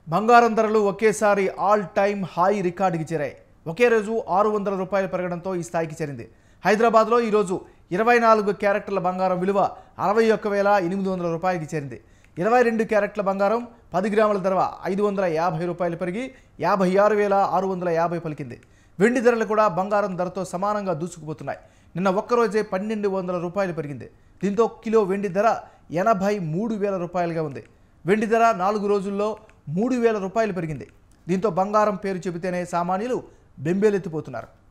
బంగారం ధరలు ఒకేసారి ఆల్ టైమ్ హై రికార్డుకి చేరాయి ఒకే రోజు ఆరు వందల రూపాయలు పెరగడంతో ఈ స్థాయికి చేరింది హైదరాబాద్లో ఈరోజు ఇరవై నాలుగు క్యారెక్టర్ల బంగారం విలువ అరవై ఒక్క వేల ఎనిమిది వందల రూపాయలకి చేరింది ఇరవై రెండు క్యారెట్ల బంగారం పది గ్రాముల ధర ఐదు వందల యాభై రూపాయలు పెరిగి యాభై ఆరు వేల ఆరు వందల యాభై పలికింది వెండి ధరలు కూడా బంగారం ధరతో సమానంగా దూసుకుపోతున్నాయి నిన్న ఒక్కరోజే పన్నెండు వందల రూపాయలు పెరిగింది దీంతో కిలో వెండి ధర ఎనభై మూడు వేల రూపాయలుగా ఉంది వెండి ధర నాలుగు రోజుల్లో మూడు వేల రూపాయలు పెరిగింది దీంతో బంగారం పేరు చెబితేనే సామాన్యులు బెంబేలెత్తిపోతున్నారు